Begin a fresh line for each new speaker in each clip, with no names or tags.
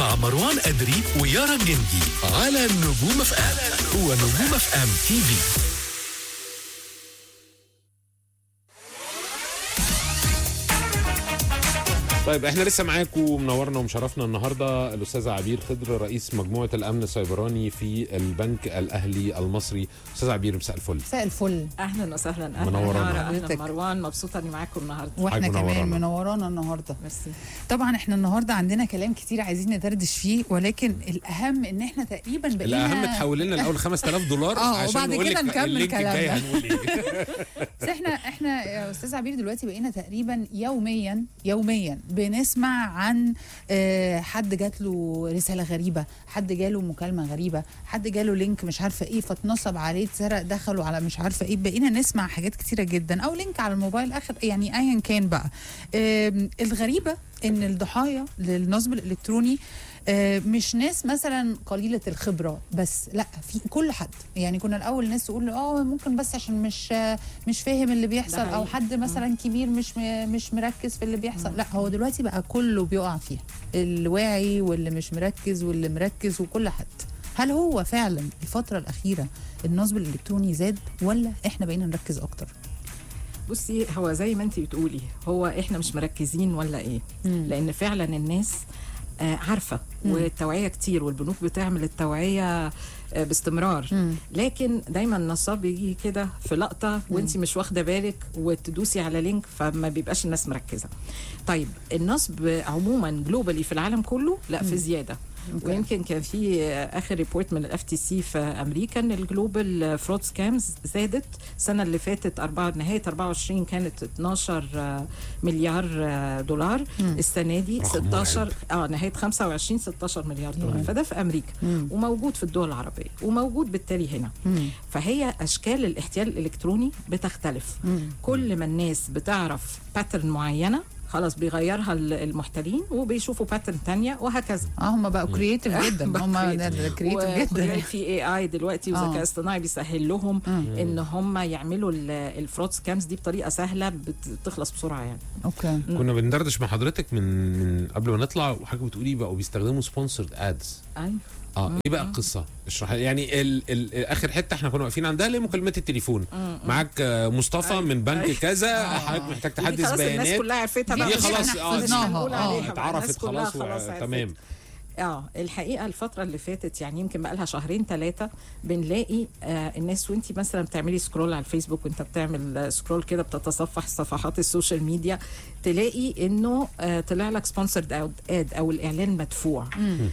مع مروان أدري ويارا الجندي على نجوم اف ام ونجوم اف ام تي في
طيب احنا لسه معاكم منورنا ومشرفنا النهارده الاستاذ عبير خضر رئيس مجموعه الامن السيبراني في البنك الاهلي المصري استاذ عبير مساء الفل
مساء الفل
اهلا وسهلا اهلا
منورانا.
يارا، اهلا
حضرتك.
مروان مبسوطه اني معاكم النهارده
واحنا
حاجة
كمان
منورانا.
منورانا النهارده
ميرسي
طبعا احنا النهارده عندنا كلام كتير عايزين ندردش فيه ولكن الاهم ان احنا تقريبا بقينا
الاهم تحول لنا الاول 5000 دولار
اه،
عشان
وبعد
نقول
كده
لك
نكمل
اللينك الجاي
كلامنا.
هنقول ايه
بس احنا احنا يا استاذ عبير دلوقتي بقينا تقريبا يوميا يوميا بنسمع عن آه، حد جات له رساله غريبه حد جاله مكالمه غريبه حد جاله لينك مش عارفه ايه فاتنصب عليه اتسرق دخلوا على مش عارفه ايه بقينا نسمع حاجات كتيره جدا او لينك على الموبايل اخر يعني ايا كان بقى آم، الغريبه ان الضحايا للنصب الالكتروني آه، مش ناس مثلا قليله الخبره بس لا في كل حد يعني كنا الاول ناس تقول اه ممكن بس عشان مش آه، مش فاهم اللي بيحصل
ده
او
حقيقي.
حد مثلا كبير مش م- مش مركز في اللي بيحصل لا هو دلوقتي بقى كله بيقع فيها الواعي واللي مش مركز واللي مركز وكل حد هل هو فعلا الفتره الاخيره النصب الالكتروني زاد ولا احنا بقينا نركز اكتر
بصي هو زي ما انت بتقولي هو احنا مش مركزين ولا ايه
مم.
لان فعلا الناس آه، عارفه والتوعيه كتير والبنوك بتعمل التوعيه آه، باستمرار
مم.
لكن دايما النصاب يجي كده في لقطه وانت مش واخده بالك وتدوسي على لينك فما بيبقاش الناس مركزه طيب النصب عموما جلوبالي في العالم كله لا في زياده
أوكي.
ويمكن كان في آه، اخر ريبورت من الاف تي سي في امريكا ان الجلوبال فرود سكامز زادت السنه اللي فاتت أربعة نهايه 24 كانت 12 آه، مليار آه، دولار السنه دي
رقم
16 اه نهايه 25 16 مليار دولار فده في امريكا وموجود في الدول العربيه وموجود بالتالي هنا فهي اشكال الاحتيال الالكتروني بتختلف كل ما الناس بتعرف باترن معينه خلاص بيغيرها ال- المحتلين وبيشوفوا باترن تانية وهكذا
اه هم بقوا كرييتيف جدا هم كرييتيف جدا
في اي اي دلوقتي
آه.
وذكاء اصطناعي بيسهل لهم ان هم يعملوا الفرود سكامز دي بطريقه سهله بت- بتخلص بسرعه يعني
اوكي
كنا بندردش مع حضرتك من من قبل ما نطلع وحضرتك بتقولي بقوا بيستخدموا سبونسرد ادز
ايوه
اه ايه بقى القصه اشرح يعني ال ال اخر حته احنا كنا واقفين عندها اللي هي مكالمات التليفون معاك آه، مصطفى من بنك كذا حضرتك محتاج
دي
تحدث
خلاص الناس
بيانات
كلها عرفتها
دي
بقى
دي
مش
خلاص
إحنا
اه
حفظناها.
هنقول
آه،
عليها بقى.
اتعرفت
الناس كلها
خلاص و-
عرفت.
تمام
اه الحقيقه الفتره اللي فاتت يعني يمكن بقى لها شهرين ثلاثه بنلاقي آه الناس وانت مثلا بتعملي سكرول على الفيسبوك وانت بتعمل آه، سكرول كده بتتصفح صفحات السوشيال ميديا تلاقي انه آه طلع لك سبونسرد اد او الاعلان مدفوع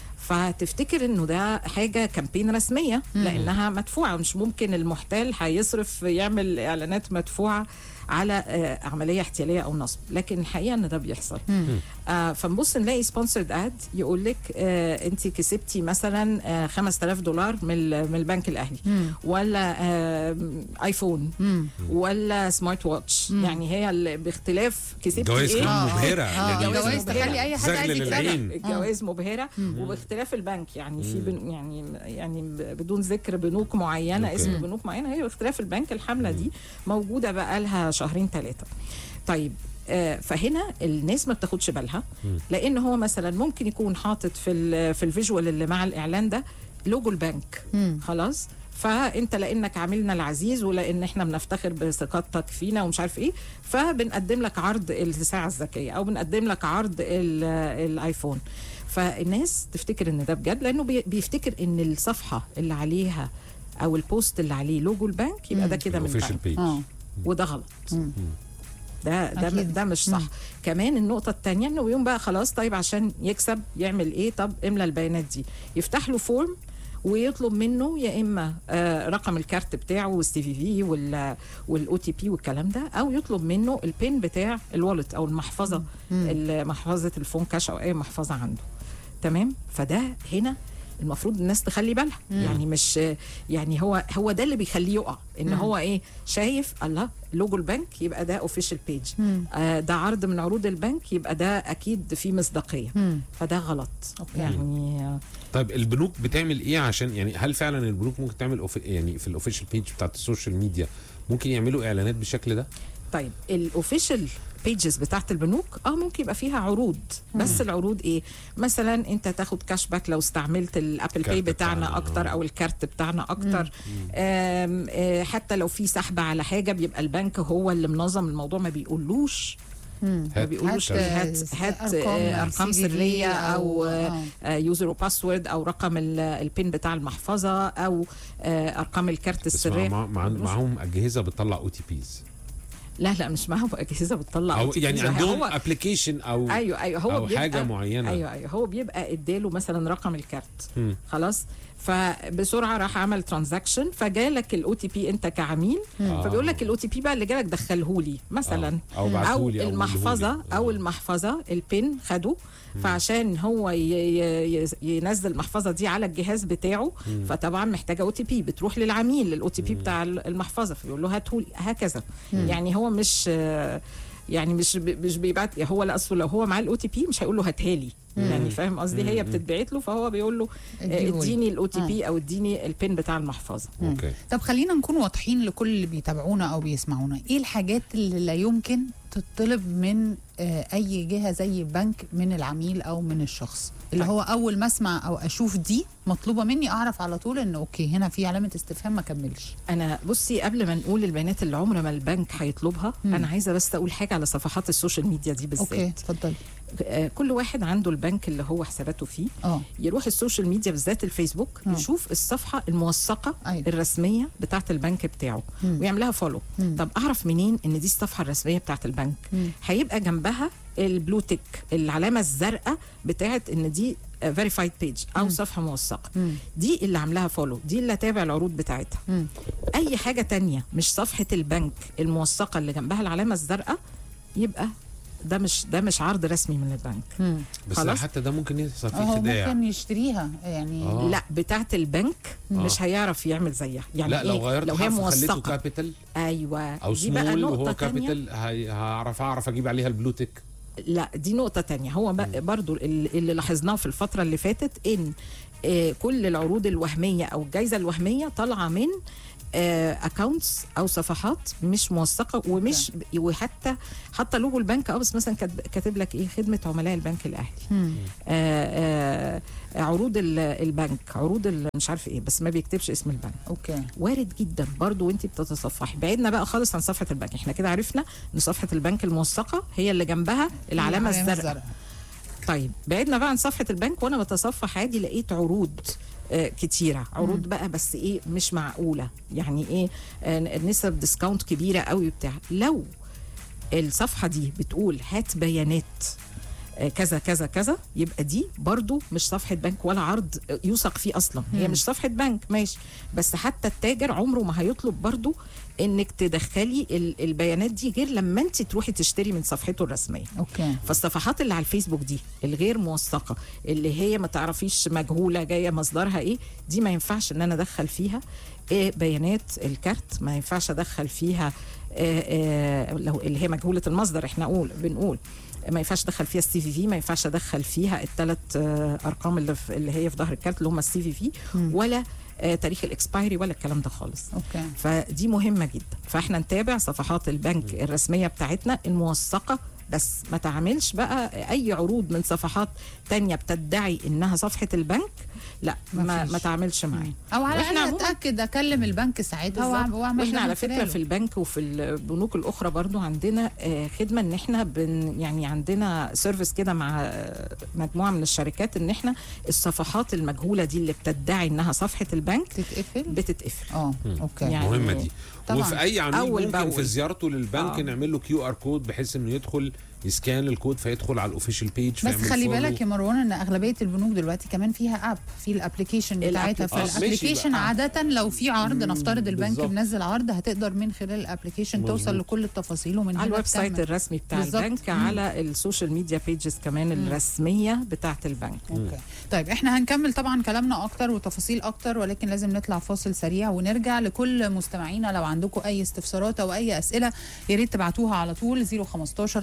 فتفتكر انه ده حاجه كامبين رسميه لانها مدفوعه مش ممكن المحتال هيصرف يعمل اعلانات مدفوعه على آه، عمليه احتياليه او نصب لكن الحقيقه ان ده بيحصل آه فنبص نلاقي سبونسرد اد يقول لك آه انت كسبتي مثلا آه 5000 دولار من ال- من البنك الاهلي ولا آه ايفون ولا سمارت واتش يعني هي ال- باختلاف كسبتي
جوائز
ايه
كمان مبهره
اه
يعني
جوايز
جوايز
مبهرة.
تخلي اي حد
زغل
عايز يكسبها
للعين.
الجوائز مبهره وباختلاف البنك يعني في بن يعني يعني بدون ذكر بنوك معينه
أوكي.
اسم بنوك معينه هي باختلاف البنك الحمله دي موجوده بقى لها شهرين ثلاثه طيب آه، فهنا الناس ما بتاخدش بالها لان هو مثلا ممكن يكون حاطط في ال في الفيجوال اللي مع الاعلان ده لوجو البنك خلاص فانت لانك عاملنا العزيز ولان احنا بنفتخر بثقتك فينا ومش عارف ايه فبنقدم لك عرض الساعه الذكيه او بنقدم لك عرض ال- الايفون فالناس تفتكر ان ده بجد لانه بي- بيفتكر ان الصفحه اللي عليها او البوست اللي عليه لوجو البنك يبقى ده كده من
الاوفيشال
البنك
بيج
اه
وده غلط ده ده
أكيد.
ده مش صح كمان النقطه الثانيه انه يقوم بقى خلاص طيب عشان يكسب يعمل ايه طب املى البيانات دي يفتح له فورم ويطلب منه يا اما آه، رقم الكارت بتاعه والسي في في والاو تي بي والكلام ده او يطلب منه البين بتاع الوالت او المحفظه محفظه الفون كاش او اي محفظه عنده تمام فده هنا المفروض الناس تخلي بالها يعني مش يعني هو هو ده اللي بيخليه يقع ان هو ايه شايف الله لوجو البنك يبقى ده اوفيشال بيج آه ده عرض من عروض البنك يبقى ده اكيد فيه مصداقيه فده غلط
أوكي.
يعني آه،
طيب البنوك بتعمل ايه عشان يعني هل فعلا البنوك ممكن تعمل أوفي يعني في الاوفيشال بيج بتاعت السوشيال ميديا ممكن يعملوا اعلانات بالشكل ده؟
طيب الاوفيشال بيجز بتاعت البنوك اه ممكن يبقى فيها عروض بس العروض ايه مثلا انت تاخد كاش باك لو استعملت الابل
الكارت
باي
بتاعنا،
بتاعنا
آه.
اكتر او الكارت بتاعنا اكتر آم، آه، حتى لو في سحب على حاجه بيبقى البنك هو اللي منظم الموضوع ما بيقولوش ما
هات
بيقولوش
هات،
هات هات
أرقام
آه، ارقام
CVV
سريه
أو-
او
آه.
يوزر وباسورد او رقم ال- البين بتاع المحفظه او آه، ارقام الكارت
بس
السريه
مع مع معاهم اجهزه بتطلع او تي بيز
لا لا مش معاهم اجهزه بتطلع
او
OTPs.
يعني عندهم
هو
ابلكيشن او
ايوه ايوه هو
أو
بيبقى
حاجة معينة.
ايوه ايوه هو بيبقى اداله مثلا رقم الكارت
مم.
خلاص فبسرعه راح عمل ترانزاكشن فجالك الاو تي بي انت كعميل
آه.
فبيقول لك الاو تي بي بقى اللي جالك دخله لي مثلا
آه. أو
او
بعتهولي أو
المحفظه
ملهولي.
او
آه.
المحفظه البين خده فعشان هو ي- ي- ي- ينزل المحفظه دي على الجهاز بتاعه فطبعا محتاجه او تي بي بتروح للعميل الاو تي بي بتاع المحفظه فيقول له هاته هكذا يعني هو مش آه، يعني مش ب- مش بيبعت هو لا اصله لو هو معاه الاو تي بي مش هيقول له هاتها لي يعني فاهم قصدي هي بتتبعت له فهو بيقول له آه،
اديهولي.
اديني الاو تي بي او اديني البين بتاع المحفظه
اوكي
طب خلينا نكون واضحين لكل اللي بيتابعونا او بيسمعونا ايه الحاجات اللي لا يمكن تطلب من آه، اي جهه زي بنك من العميل او من الشخص اللي
طيب.
هو اول ما اسمع او اشوف دي مطلوبه مني اعرف على طول ان اوكي هنا في علامه استفهام ما كملش
انا بصي قبل ما نقول البيانات اللي عمر ما البنك هيطلبها
مم.
انا عايزه بس اقول حاجه على صفحات السوشيال ميديا دي
اوكي
بالذات
اتفضلي
آه، كل واحد عنده البنك اللي هو حساباته فيه
اه
يروح السوشيال ميديا بالذات الفيسبوك
آه.
يشوف الصفحه الموثقه
أيوة.
الرسميه بتاعه البنك بتاعه
مم.
ويعملها فولو
مم.
طب اعرف منين ان دي الصفحه الرسميه بتاعه البنك
مم.
هيبقى جنبها البلو تيك العلامه الزرقاء بتاعه ان دي فيريفايد بيج او صفحه موثقه
مم.
دي اللي عاملاها فولو دي اللي تابع العروض بتاعتها
مم.
اي حاجه تانية مش صفحه البنك الموثقه اللي جنبها العلامه الزرقاء يبقى ده مش ده مش عرض رسمي من البنك
مم.
بس
خلاص.
حتى ده ممكن يحصل فيه
هو
خداع
ممكن يشتريها يعني
آه.
لا بتاعه البنك مش هيعرف يعمل زيها يعني
لا لو
إيه؟
غيرت
لو هي
حرف خليته
موثقه
كابيتال
ايوه
او
دي بقى
سمول
نقطه
وهو
تانية
كابيتال هي- هعرف اعرف اجيب عليها البلو تيك
لا دي نقطة تانية هو بقى برضو اللي اللي لاحظناه في الفترة اللي فاتت ان آه، كل العروض الوهمية او الجائزة الوهمية طالعة من اكونتس او صفحات مش موثقه ومش وحتى حتى لوجو البنك اه بس مثلا كاتب- كاتب لك ايه خدمه عملاء البنك الاهلي
مم.
آه آه عروض ال- البنك عروض ال- مش عارف ايه بس ما بيكتبش اسم البنك
اوكي
وارد جدا برضو وانت بتتصفحي بعدنا بقى خالص عن صفحه البنك احنا كده عرفنا ان صفحه البنك الموثقه هي اللي جنبها العلامه الزرقاء طيب بعدنا بقى عن صفحه البنك وانا بتصفح عادي لقيت عروض آه، كتيرة عروض بقى بس ايه مش معقولة يعني ايه آه، نسب ديسكاونت كبيرة قوي وبتاع لو الصفحة دي بتقول هات بيانات آه، كذا كذا كذا يبقى دي برضو مش صفحة بنك ولا عرض آه، يوثق فيه أصلا هي مش صفحة بنك ماشي بس حتى التاجر عمره ما هيطلب برضو انك تدخلي ال- البيانات دي غير لما انت تروحي تشتري من صفحته الرسميه
اوكي
فالصفحات اللي على الفيسبوك دي الغير موثقه اللي هي ما تعرفيش مجهوله جايه مصدرها ايه دي ما ينفعش ان انا ادخل فيها إيه بيانات الكارت ما ينفعش ادخل فيها إيه إيه لو اللي هي مجهوله المصدر احنا اقول بنقول ما ينفعش ادخل فيها السي في في ما ينفعش ادخل فيها الثلاث ارقام اللي, في اللي هي في ظهر الكارت اللي هم السي في في ولا آه، تاريخ الاكسبايري ولا الكلام ده خالص
اوكي
فدي مهمه جدا فاحنا نتابع صفحات البنك الرسميه بتاعتنا الموثقه بس ما تعملش بقى اي عروض من صفحات تانية بتدعي انها صفحه البنك لا ما,
مفيش.
ما تعملش معاه
او على
وإحنا
الاقل
عموماً-
اتاكد اكلم البنك ساعتها وأعمل-
بالظبط.
واعمل
واحنا
ده
على
من
فكره
خلاله.
في البنك وفي البنوك الاخرى برضو عندنا آه، خدمه ان احنا بن يعني عندنا سيرفيس كده مع آه، مجموعه من الشركات ان احنا الصفحات المجهوله دي اللي بتدعي انها صفحه البنك
تتقفل
بتتقفل
اه اوكي
يعني-
مهمه دي
طبعاً.
وفي اي عميل
أول
ممكن
بأول.
في زيارته للبنك
آه.
نعمل له كيو ار كود بحيث انه يدخل يسكان الكود فيدخل على الاوفيشال بيج
بس خلي بالك يا مروان ان اغلبيه البنوك دلوقتي كمان فيها اب في الابلكيشن بتاعتها
الأبليكيشن.
آه،
فالابلكيشن
ماشي بقى.
عاده لو في عرض نفترض البنك
بالظبط.
منزل عرض هتقدر من خلال الابلكيشن توصل
مظبوط.
لكل التفاصيل ومن
على
هنا
الويب سايت
تكمل.
الرسمي بتاع
بالظبط.
البنك
مم.
على السوشيال ميديا بيجز كمان الرسميه بتاعه البنك
اوكي طيب احنا هنكمل طبعا كلامنا اكتر وتفاصيل اكتر ولكن لازم نطلع فاصل سريع ونرجع لكل مستمعينا لو عندكم اي استفسارات او اي اسئله يا ريت تبعتوها على طول 015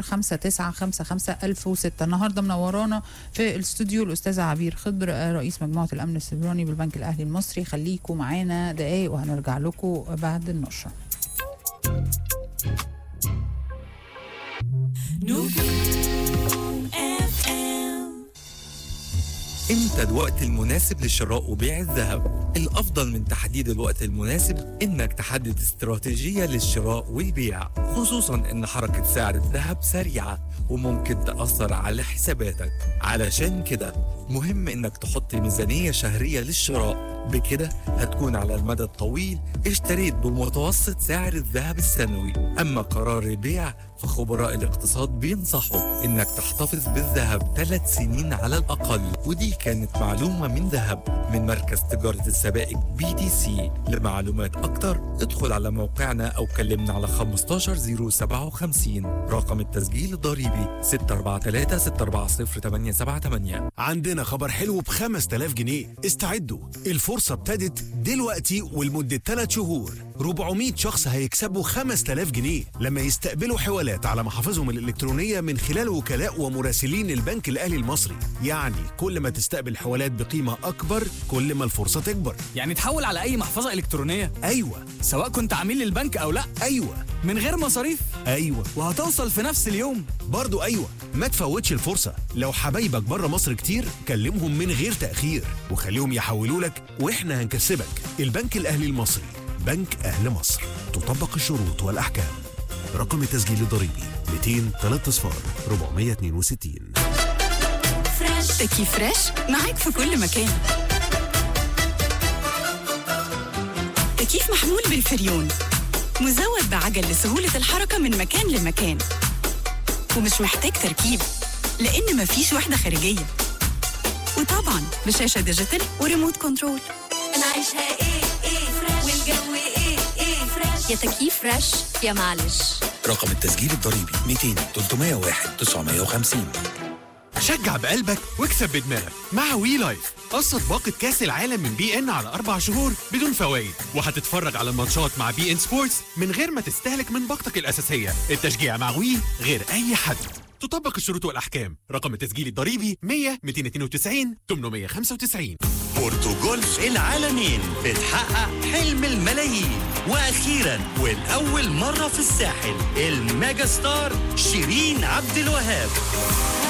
5955 1006 النهارده منورانا في الاستوديو الاستاذه عبير خضر آه، رئيس مجموعه الامن السيبراني بالبنك الاهلي المصري خليكم معانا دقايق وهنرجع لكم بعد النشره
امتى الوقت المناسب لشراء وبيع الذهب الافضل من تحديد الوقت المناسب انك تحدد استراتيجية للشراء والبيع خصوصا ان حركة سعر الذهب سريعة وممكن تأثر على حساباتك علشان كده مهم انك تحط ميزانية شهرية للشراء بكده هتكون على المدى الطويل اشتريت بمتوسط سعر الذهب السنوي اما قرار البيع فخبراء الاقتصاد بينصحوا انك تحتفظ بالذهب ثلاث سنين على الاقل ودي كانت معلومة من ذهب من مركز تجارة السبائك بي تي سي لمعلومات اكتر ادخل على موقعنا او كلمنا على 15057 رقم التسجيل الضريبي 643 640 878
عندنا خبر حلو ب 5000 جنيه استعدوا الفرصة ابتدت دلوقتي ولمدة 3 شهور 400 شخص هيكسبوا 5000 جنيه لما يستقبلوا حوالات على محافظهم الإلكترونية من خلال وكلاء ومراسلين البنك الأهلي المصري يعني كل ما تستقبل حوالات بقيمة أكبر كل ما الفرصة تكبر
يعني تحول على أي محفظة إلكترونية
أيوة
سواء كنت عميل للبنك أو لا
أيوة
من غير مصاريف
أيوة
وهتوصل في نفس اليوم
برضو أيوة ما تفوتش الفرصة لو حبايبك بره مصر كتير كلمهم من غير تأخير وخليهم يحولوا لك وإحنا هنكسبك البنك الأهلي المصري بنك أهل مصر تطبق الشروط والأحكام رقم التسجيل الضريبي 200 3 صفار 462
تكييف فريش معاك في كل مكان تكييف محمول بالفريون مزود بعجل لسهولة الحركة من مكان لمكان ومش محتاج تركيب لأن مفيش وحدة خارجية وطبعا بشاشة ديجيتال وريموت كنترول
انا عايشها ايه ايه فريش والجو ايه ايه فريش يا تكييف فريش يا معلش
رقم التسجيل الضريبي 200 301 950
شجع بقلبك واكسب بدماغك مع وي لايف قصة باقة كأس العالم من بي ان على أربع شهور بدون فوائد وهتتفرج على الماتشات مع بي ان سبورتس من غير ما تستهلك من باقتك الأساسية التشجيع مع وي غير أي حد تطبق الشروط والأحكام رقم التسجيل الضريبي 100 292 895
بورتوجولف العالمين بتحقق حلم الملايين واخيرا والاول مره في الساحل الميجا ستار شيرين عبد الوهاب